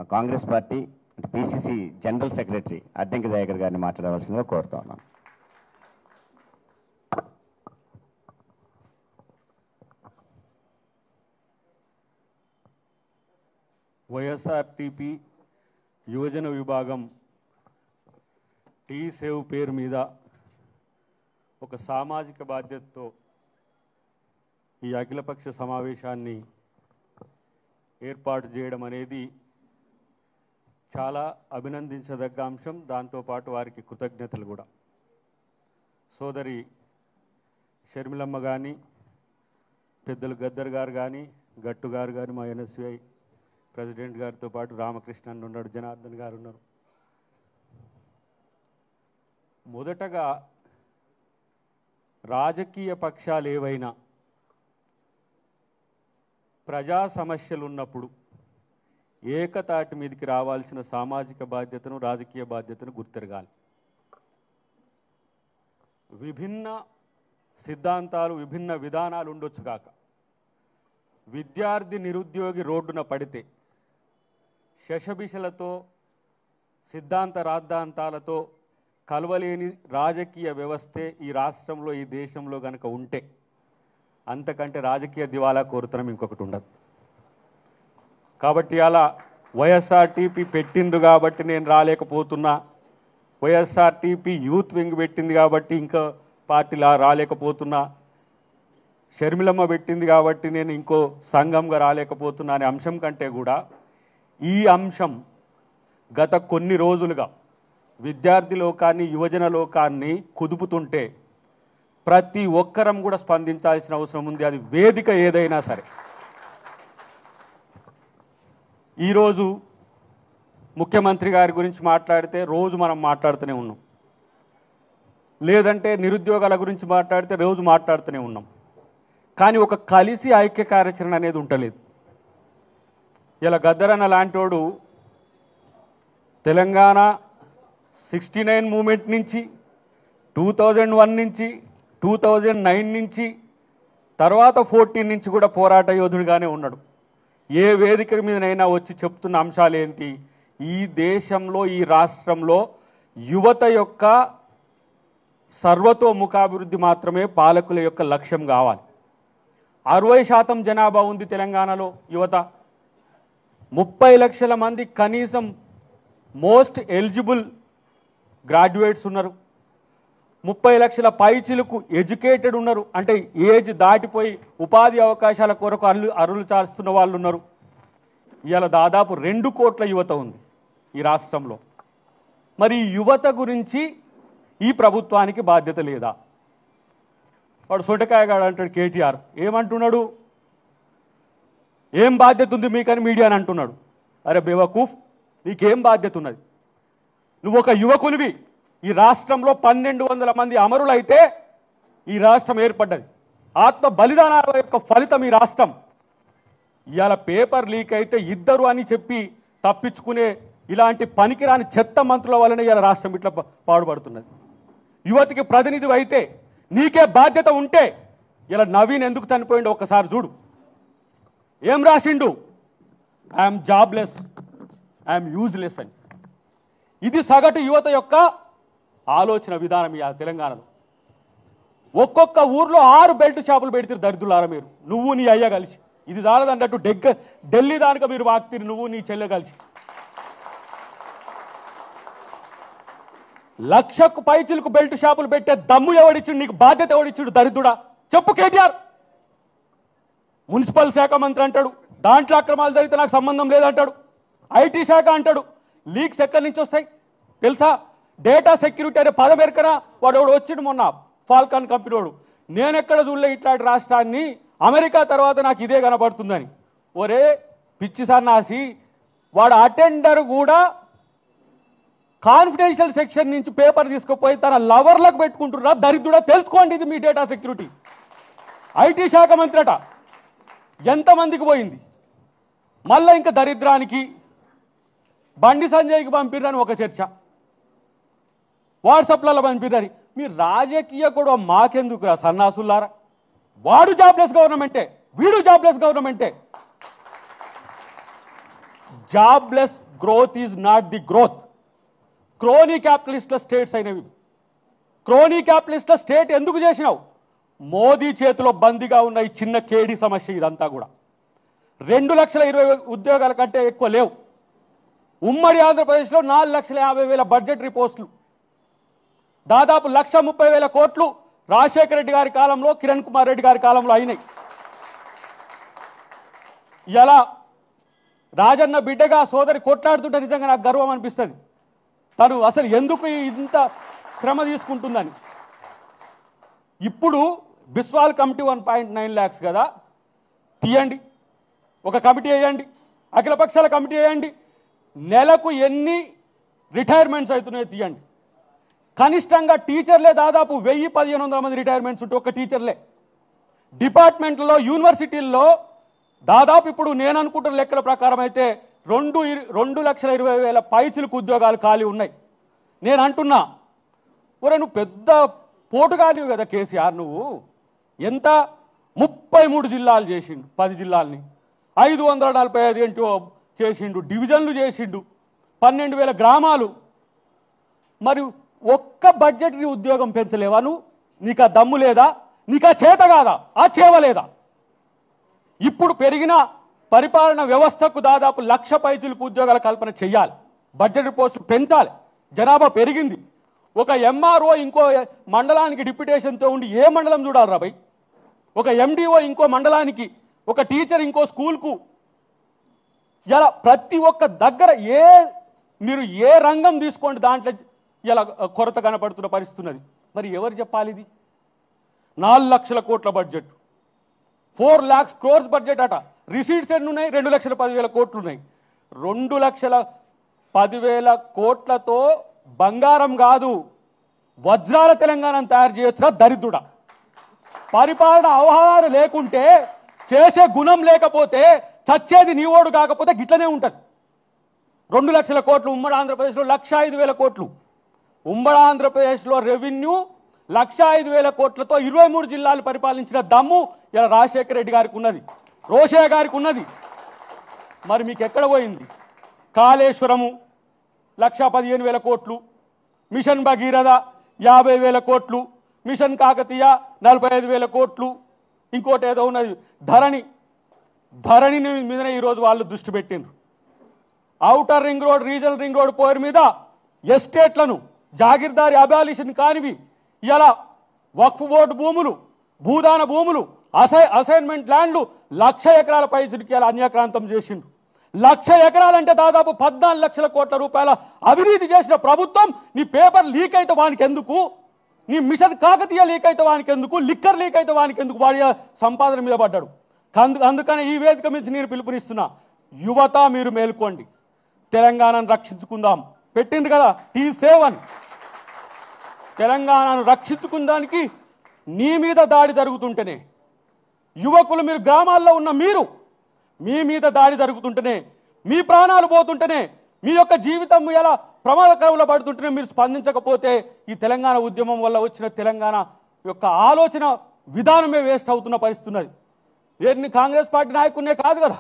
Congress party PCC general secretary Addanki Dayakar గారిని మాట్లాడవలసిందిగా కోరుతా ఉన్నాను వైఎస్ఆర్టీపీ యువజన విభాగం టీ సేవ్ పేరు మీద ఒక సామాజిక బాధ్యతతో ఈ అఖిలపక్ష సమావేశాన్ని ఏర్పాటు చేయడం అనేది చాలా అభినందించదగ్గ అంశం దాంతోపాటు వారికి కృతజ్ఞతలు కూడా సోదరి షర్మిలమ్మ కానీ పెద్దలు గద్దర్ గారు కానీ గట్టు గారు కానీ మా ఎన్ఎస్విఐ ప్రెసిడెంట్ గారితో పాటు రామకృష్ణ అన్న ఉన్నాడు జనార్దన్ గారు ఉన్నారు మొదటగా రాజకీయ పక్షాలు ఏవైనా ప్రజా సమస్యలు ఉన్నప్పుడు ఏకతాటి మీదకి రావాల్సిన సామాజిక బాధ్యతను రాజకీయ బాధ్యతను గుర్తెరగాలి విభిన్న సిద్ధాంతాలు విభిన్న విధానాలు ఉండొచ్చు కాక విద్యార్థి నిరుద్యోగి రోడ్డున పడితే శశభిషలతో సిద్ధాంత రాద్ధాంతాలతో కలవలేని రాజకీయ వ్యవస్థే ఈ రాష్ట్రంలో ఈ దేశంలో గనక ఉంటే అంతకంటే రాజకీయ దివాలా కోరుతనం ఇంకొకటి ఉండదు కాబట్టి అలా వైఎస్ఆర్టీపీ పెట్టిండు కాబట్టి నేను రాలేకపోతున్నా వైఎస్ఆర్టీపీ యూత్ వింగ్ పెట్టింది కాబట్టి ఇంకా పార్టీలా రాలేకపోతున్నా షర్మిలమ్మ పెట్టింది కాబట్టి నేను ఇంకో సంఘంగా రాలేకపోతున్నా అనే అంశం కంటే కూడా ఈ అంశం గత కొన్ని రోజులుగా విద్యార్థి లోకాన్ని యువజన లోకాన్ని కుదుపుతుంటే ప్రతి ఒక్కరం కూడా స్పందించాల్సిన అవసరం ఉంది అది వేదిక ఏదైనా సరే ఈరోజు ముఖ్యమంత్రి గారి గురించి మాట్లాడితే రోజు మనం మాట్లాడుతూనే ఉన్నాం లేదంటే నిరుద్యోగాల గురించి మాట్లాడితే రోజు మాట్లాడుతూనే ఉన్నాం కానీ ఒక కలిసి ఐక్య కార్యాచరణ అనేది ఉండలేదు ఇలా గద్దరన్న లాంటోడు తెలంగాణ సిక్స్టీ నైన్ మూమెంట్ నుంచి టూ థౌజండ్ వన్ నుంచి టూ థౌజండ్ నైన్ నుంచి తర్వాత ఫోర్టీన్ నుంచి కూడా పోరాట యోధుడిగానే ఉన్నాడు ఏ వేదిక మీదనైనా వచ్చి చెప్తున్న అంశాలు ఏంటి ఈ దేశంలో ఈ రాష్ట్రంలో యువత యొక్క సర్వతోముఖాభివృద్ధి మాత్రమే పాలకుల యొక్క లక్ష్యం కావాలి అరవై శాతం జనాభా ఉంది తెలంగాణలో యువత ముప్పై లక్షల మంది కనీసం మోస్ట్ ఎలిజిబుల్ గ్రాడ్యుయేట్స్ ఉన్నారు ముప్పై లక్షల పైచిలకు ఎడ్యుకేటెడ్ ఉన్నారు అంటే ఏజ్ దాటిపోయి ఉపాధి అవకాశాల కొరకు అల్లు అరులు చాస్తున్న వాళ్ళు ఉన్నారు ఇవాళ దాదాపు రెండు కోట్ల యువత ఉంది ఈ రాష్ట్రంలో మరి ఈ యువత గురించి ఈ ప్రభుత్వానికి బాధ్యత లేదా వాడు సొంటకాయగాడు అంటాడు కేటీఆర్ ఏమంటున్నాడు ఏం బాధ్యత ఉంది మీకని మీడియా అని అంటున్నాడు అరే బేవకూఫ్ నీకేం బాధ్యత ఉన్నది నువ్వు ఒక యువకునివి ఈ రాష్ట్రంలో పన్నెండు వందల మంది అమరులైతే ఈ రాష్ట్రం ఏర్పడ్డది ఆత్మ బలిదానాల యొక్క ఫలితం ఈ రాష్ట్రం ఇవాళ పేపర్ లీక్ అయితే ఇద్దరు అని చెప్పి తప్పించుకునే ఇలాంటి పనికిరాని చెత్త మంత్రుల వలన ఇవాళ రాష్ట్రం ఇట్లా పా- పాడుపడుతున్నది యువతికి ప్రతినిధి అయితే నీకే బాధ్యత ఉంటే ఇలా నవీన్ ఎందుకు చనిపోయిండో ఒకసారి చూడు ఏం రాసిండు ఐఎమ్ జాబ్లెస్ ఐఎమ్ యూజ్లెస్ అని ఇది సగటు యువత యొక్క ఆలోచన విధానం ఈ తెలంగాణలో ఒక్కొక్క ఊర్లో ఆరు బెల్ట్ షాపులు పెడితే దరిద్రులారా మీరు నువ్వు నీ అయ్య కలిసి ఇది చాలదన్నట్టు డెగ్గ ఢిల్లీ దానిక మీరు వాక్తిరి నువ్వు నీ చెల్లె కలిసి లక్షకు పైచిలకు బెల్ట్ షాపులు పెట్టే దమ్ము ఎవడిచ్చుడు నీకు బాధ్యత ఎవడిచ్చుడు దరిద్రుడా చెప్పు కేటీఆర్ మున్సిపల్ శాఖ మంత్రి అంటాడు దాంట్లో అక్రమాలు జరిగితే నాకు సంబంధం లేదంటాడు ఐటీ శాఖ అంటాడు లీక్స్ ఎక్కడి నుంచి వస్తాయి తెలుసా డేటా సెక్యూరిటీ అనే పదం ఎరకనా వాడు ఎవడు వచ్చిండు మొన్న ఫాల్కాన్ కంపెనీ వాడు నేను ఎక్కడ చూడలే ఇట్లాంటి రాష్ట్రాన్ని అమెరికా తర్వాత నాకు ఇదే కనబడుతుందని ఒరే పిచ్చి సన్నాసి వాడు అటెండర్ కూడా కాన్ఫిడెన్షియల్ సెక్షన్ నుంచి పేపర్ తీసుకుపోయి తన లవర్లకు పెట్టుకుంటున్నా దరిద్రుడా తెలుసుకోండి ఇది మీ డేటా సెక్యూరిటీ ఐటీ శాఖ మంత్రి అట ఎంతమందికి పోయింది మళ్ళా ఇంకా దరిద్రానికి బండి సంజయ్కి పంపిరని ఒక చర్చ వాట్సాప్లలో పంపిరని మీ రాజకీయ కూడా మాకెందుకు సన్నాసులారా వాడు జాబ్లెస్ గవర్నమెంటే వీడు జాబ్లెస్ గవర్నమెంటే jobless growth is not the growth crony క్యాపిటలిస్ట్ల స్టేట్స్ అయినవి క్రోనీ క్యాపిటలిస్ట్ల స్టేట్ ఎందుకు చేసినావు మోదీ చేతిలో బందీగా ఉన్న ఈ చిన్న కేడి సమస్య ఇదంతా కూడా రెండు లక్షల ఇరవై ఉద్యోగాల కంటే ఎక్కువ లేవు ఉమ్మడి ఆంధ్రప్రదేశ్లో నాలుగు లక్షల యాభై వేల బడ్జెటరీ పోస్టులు దాదాపు లక్ష ముప్పై వేల కోట్లు రాజశేఖర రెడ్డి గారి కాలంలో కిరణ్ కుమార్ రెడ్డి గారి కాలంలో అయినాయి ఇలా రాజన్న బిడ్డగా సోదరి కొట్లాడుతుంటే నిజంగా నాకు గర్వం అనిపిస్తుంది తను అసలు ఎందుకు ఇంత శ్రమ తీసుకుంటుందని ఇప్పుడు Biswal committee one point nine lakhs కదా తీయండి ఒక కమిటీ వేయండి అఖిలపక్షాల కమిటీ వేయండి నెలకు ఎన్ని రిటైర్మెంట్స్ అవుతున్నాయో తీయండి కనిష్టంగా టీచర్లే దాదాపు వెయ్యి పదిహేను వందల మంది రిటైర్మెంట్స్ ఉంటే ఒక్క టీచర్లే డిపార్ట్మెంట్లో యూనివర్సిటీల్లో దాదాపు ఇప్పుడు నేను అనుకుంటున్న లెక్కల ప్రకారం అయితే రెండు ఇరు- రెండు లక్షల ఇరవై వేల పైచులకు ఉద్యోగాలు ఖాళీ ఉన్నాయి నేను అంటున్నా ఒరే నువ్వు పెద్ద పోటుగాలివి కదా కేసీఆర్ నువ్వు ఎంత ముప్పై మూడు జిల్లాలు చేసిండు పది జిల్లాల్ని ఐదు వందల నలభై ఐదు ఏంటో చేసిండు డివిజన్లు చేసిండు పన్నెండు వేల గ్రామాలు మరి ఒక్క బడ్జెట్ ఉద్యోగం పెంచలేవా నువ్వు నీకు ఆ దమ్ము లేదా నీకు ఆ చేత కాదా ఆ చేవ లేదా ఇప్పుడు పెరిగిన పరిపాలన వ్యవస్థకు దాదాపు లక్ష పైచులకు ఉద్యోగాల కల్పన చేయాలి బడ్జెట్ పోస్టులు పెంచాలి జనాభా పెరిగింది ఒక ఎంఆర్ఓ ఇంకో మండలానికి డిప్యుటేషన్తో ఉండి ఏ మండలం చూడాలి రాబై ఒక ఎండిఓ ఇంకో మండలానికి ఒక టీచర్ ఇంకో స్కూల్కు ఇలా ప్రతి ఒక్క దగ్గర ఏ మీరు ఏ రంగం తీసుకోండి దాంట్లో ఇలా కొరత కనపడుతున్న పరిస్థితి ఉన్నది మరి ఎవరు చెప్పాలి ఇది నాలుగు లక్షల కోట్ల budget four lakhs crores budget అట రిసీట్స్ ఎన్ని ఉన్నాయి రెండు లక్షల పదివేల కోట్లు ఉన్నాయి రెండు లక్షల పదివేల కోట్లతో బంగారం కాదు వజ్రాల తెలంగాణను తయారు చేయొచ్చురా దరిద్రుడా పరిపాలన అవగాహన లేకుంటే చేసే గుణం లేకపోతే చచ్చేది నీవోడు కాకపోతే గిట్లనే ఉంటుంది రెండు లక్షల కోట్లు ఉమ్మడి ఆంధ్రప్రదేశ్లో లక్ష ఐదు వేల కోట్లు ఉమ్మడి ఆంధ్రప్రదేశ్లో రెవెన్యూ లక్ష ఐదు వేల కోట్లతో ఇరవై మూడు జిల్లాలు పరిపాలించిన దమ్ము ఇలా రాజశేఖర రెడ్డి గారికి ఉన్నది రోషయ్య గారికి ఉన్నది మరి మీకు ఎక్కడ పోయింది కాళేశ్వరము లక్ష పదిహేను వేల కోట్లు మిషన్ భగీరథ యాభై వేల కోట్లు మిషన్ కాకతీయ నలభై ఐదు వేల కోట్లు ఇంకోటి ఏదో ఉన్నది ధరణి ధరణి మీదనే ఈరోజు వాళ్ళు దృష్టి పెట్టిండ్రు outer ring road regional ring road పేరు మీద ఎస్టేట్లను జాగీర్దారి అబాలిషన్ కానివి ఇలా వక్ఫ్ బోర్డు భూములు భూదాన భూములు అసై అసైన్మెంట్ ల్యాండ్లు లక్ష ఎకరాల పై చిరికేలా అన్యాక్రాంతం చేసిండు లక్ష ఎకరాలంటే దాదాపు పద్నాలుగు లక్షల కోట్ల రూపాయల అవినీతి చేసిన ప్రభుత్వం నీ పేపర్ లీక్ అయితే వానికి ఎందుకు నీ మిషన్ కాకతీయ లీక్ అయితే వానికి ఎందుకు లిక్కర్ లీక్ అయితే వానికి ఎందుకు వాడి సంపాదన మీద పడ్డాడు కందు అందుకని ఈ వేదిక మీద నేను పిలుపునిస్తున్నా యువత మీరు మేల్కోండి తెలంగాణను రక్షించుకుందాం పెట్టిండ్రు కదా టీ సేవన్ తెలంగాణను రక్షించుకుందానికి నీ మీద దాడి జరుగుతుంటేనే యువకులు మీరు గ్రామాల్లో ఉన్న మీరు మీ మీద దాడి జరుగుతుంటేనే మీ ప్రాణాలు పోతుంటేనే మీ యొక్క జీవితం ఎలా ప్రమాదకరంలో పడుతుంటేనే మీరు స్పందించకపోతే ఈ తెలంగాణ ఉద్యమం వల్ల వచ్చిన తెలంగాణ యొక్క ఆలోచన విధానమే వేస్ట్ అవుతున్న పరిస్థితి ఉన్నది ఏంటి కాంగ్రెస్ పార్టీ నాయకున్నే కాదు కదా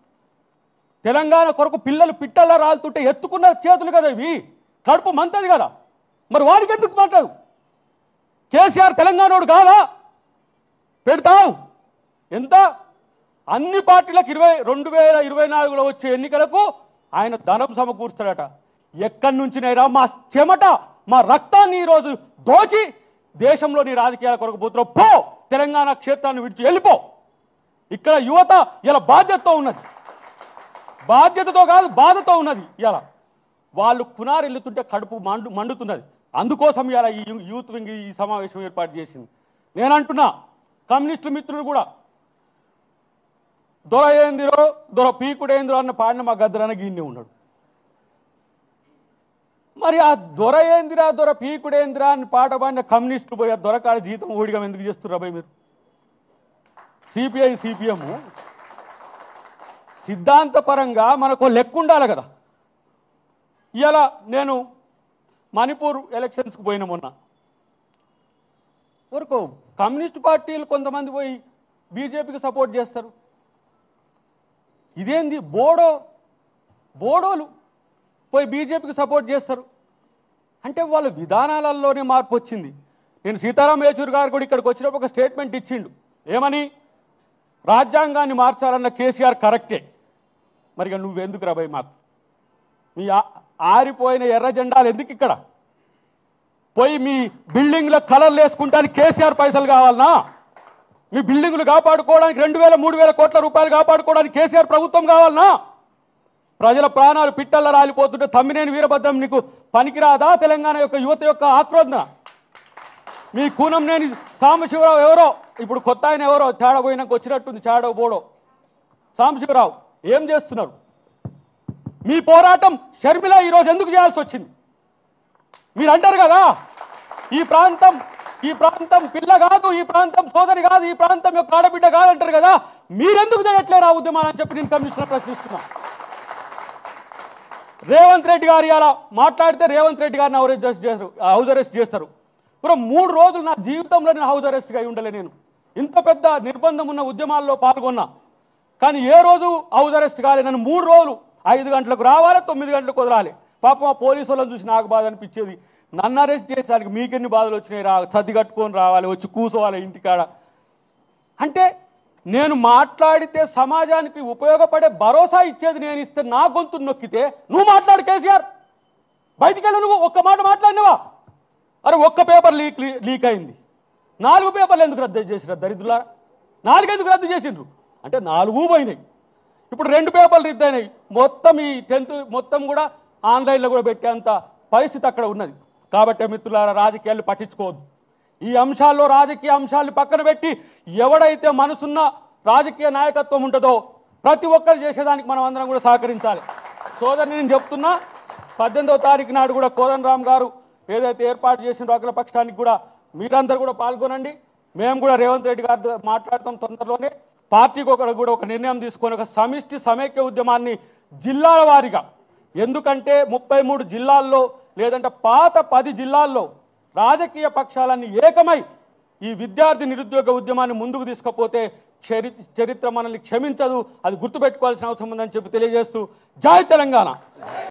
తెలంగాణ కొరకు పిల్లలు పిట్టల్లా రాలుతుంటే ఎత్తుకున్న చేతులు కదా ఇవి కడుపు మంతది కదా మరి వాడికి ఎందుకు మాట్లాడు కేసీఆర్ తెలంగాణోడు కాదా పెడతాం ఎంత అన్ని పార్టీలకు ఇరవై రెండు వేల ఇరవై నాలుగులో వచ్చే ఎన్నికలకు ఆయన ధనం సమకూరుస్తాడట ఎక్కడి నుంచి నేరా మా చెమట మా రక్తాన్ని ఈరోజు దోచి దేశంలో నీ రాజకీయాల కొరకు పోతున్నావు పో తెలంగాణ క్షేత్రాన్ని విడిచి వెళ్ళిపో ఇక్కడ యువత ఇలా బాధ్యతతో ఉన్నది బాధ్యతతో కాదు బాధతో ఉన్నది ఇలా వాళ్ళు కునారు వెళ్తుంటే కడుపు మండు మండుతున్నది అందుకోసం ఇలా ఈ యూ- యూత్ వింగ్ ఈ సమావేశం ఏర్పాటు చేసింది నేను అంటున్నా కమ్యూనిస్టు మిత్రులు కూడా దొర ఏందిరో దొర పీకుడేందిరో అన్న పాడిన మా గద్దరన్న గిన్నె ఉన్నాడు మరి ఆ దొర ఏందిరా దొర పీకుడేందిరా అని పాట పాడిన కమ్యూనిస్టులు పోయి ఆ దొరకాడ జీతం ఊడిగం ఎందుకు చేస్తున్నారు అబ్బాయి మీరు సిపిఐ సిపిఎం సిద్ధాంతపరంగా మనకు లెక్క ఉండాలి కదా ఇలా నేను మణిపూర్ ఎలక్షన్స్కి పోయిన మొన్న వరకు కమ్యూనిస్ట్ పార్టీలు కొంతమంది పోయి బీజేపీకి సపోర్ట్ చేస్తారు ఇదేంది బోడో బోడోలు పోయి బీజేపీకి సపోర్ట్ చేస్తారు అంటే వాళ్ళ విధానాలలోనే మార్పు వచ్చింది నేను సీతారాం యేచూరి గారు కూడా ఇక్కడికి వచ్చినప్పుడు ఒక స్టేట్మెంట్ ఇచ్చిండు ఏమని రాజ్యాంగాన్ని మార్చాలన్న కేసీఆర్ కరెక్టే మరి ఇక నువ్వెందుకు రాబాయి మాకు మీ ఆ- ఆరిపోయిన ఎర్ర జెండాలు ఎందుకు ఇక్కడ పోయి మీ బిల్డింగ్లో కలర్లు వేసుకుంటానికి కేసీఆర్ పైసలు కావాలనా మీ బిల్డింగులు కాపాడుకోవడానికి రెండు వేల మూడు వేల కోట్ల రూపాయలు కాపాడుకోవడానికి కేసీఆర్ ప్రభుత్వం కావాలనా ప్రజల ప్రాణాలు పిట్టల్ల రాలిపోతుంటే తమ్మినేని వీరభద్రం నీకు పనికిరాదా తెలంగాణ యొక్క యువత యొక్క ఆక్రోధన మీ కూనంనేని సాంబశివరావు ఎవరో ఇప్పుడు కొత్త ఆయన ఎవరో చాడ పోయినాక వచ్చినట్టుంది చాడో బోడో సాంబశివరావు ఏం చేస్తున్నారు మీ పోరాటం షర్మిల ఈరోజు ఎందుకు చేయాల్సి వచ్చింది మీరు అంటారు కదా ఈ ప్రాంతం ఈ ప్రాంతం పిల్ల కాదు ఈ ప్రాంతం సోదరి కాదు ఈ ప్రాంతం యొక్క ఆడబిడ్డ కాదంటారు కదా మీరెందుకు చేయట్లేరు ఆ ఉద్యమాన్ని అని చెప్పి నేను కమిషనర్ ప్రశ్నిస్తున్నా రేవంత్ రెడ్డి గారు ఇలా మాట్లాడితే రేవంత్ రెడ్డి గారిని హౌస్ అరెస్ట్ చేస్తారు హౌస్ అరెస్ట్ చేస్తారు ఇప్పుడు మూడు రోజులు నా జీవితంలో నేను హౌస్ అరెస్ట్గా అయి ఉండలే నేను ఇంత పెద్ద నిర్బంధం ఉన్న ఉద్యమాల్లో పాల్గొన్నా కానీ ఏ రోజు హౌస్ అరెస్ట్ కాలే నన్ను మూడు రోజులు ఐదు గంటలకు రావాలి తొమ్మిది గంటలకు వదలాలి పాపం ఆ పోలీసు వాళ్ళని చూసి నాకు బాధ అనిపించేది నన్ను అరెస్ట్ చేసేదానికి మీకెన్ని బాధలు వచ్చినాయి రా సర్ది కట్టుకొని రావాలి వచ్చి కూసోవాలి ఇంటికాడ అంటే నేను మాట్లాడితే సమాజానికి ఉపయోగపడే భరోసా ఇచ్చేది నేను ఇస్తే నా గొంతు నొక్కితే నువ్వు మాట్లాడు కేసీఆర్ బయటికి వెళ్ళి నువ్వు ఒక్క మాట మాట్లాడినవా అరే ఒక్క పేపర్ లీక్ లీక్ అయింది నాలుగు పేపర్లు ఎందుకు రద్దు చేసినారు దరిద్రులా నాలుగు ఎందుకు రద్దు చేసిండ్రు అంటే నాలుగు పోయినాయి ఇప్పుడు రెండు పేపర్లు రద్దు అయినాయి మొత్తం ఈ టెన్త్ మొత్తం కూడా ఆన్లైన్లో కూడా పెట్టేంత పరిస్థితి అక్కడ ఉన్నది కాబట్టి మిత్రులారా రాజకీయాలు పట్టించుకోవద్దు ఈ అంశాల్లో రాజకీయ అంశాలను పక్కన పెట్టి ఎవడైతే మనసున్న రాజకీయ నాయకత్వం ఉంటుందో ప్రతి ఒక్కరు చేసేదానికి మనం అందరం కూడా సహకరించాలి సోదరిని నేను చెప్తున్నా పద్దెనిమిదవ తారీఖు నాడు కూడా కోదన్ రామ్ గారు ఏదైతే ఏర్పాటు చేసిన అఖిల పక్షానికి కూడా మీరందరూ కూడా పాల్గొనండి మేము కూడా రేవంత్ రెడ్డి గారితో మాట్లాడతాం తొందరలోనే పార్టీకి ఒక కూడా ఒక నిర్ణయం తీసుకొని ఒక సమిష్టి సమైక్య ఉద్యమాన్ని జిల్లాల వారీగా ఎందుకంటే ముప్పై మూడు జిల్లాల్లో లేదంటే పాత పది జిల్లాల్లో రాజకీయ పక్షాలన్నీ ఏకమై ఈ విద్యార్థి నిరుద్యోగ ఉద్యమాన్ని ముందుకు తీసుకపోతే చరి చరిత్ర మనల్ని క్షమించదు అది గుర్తుపెట్టుకోవాల్సిన అవసరం ఉందని చెప్పి తెలియజేస్తూ జై తెలంగాణ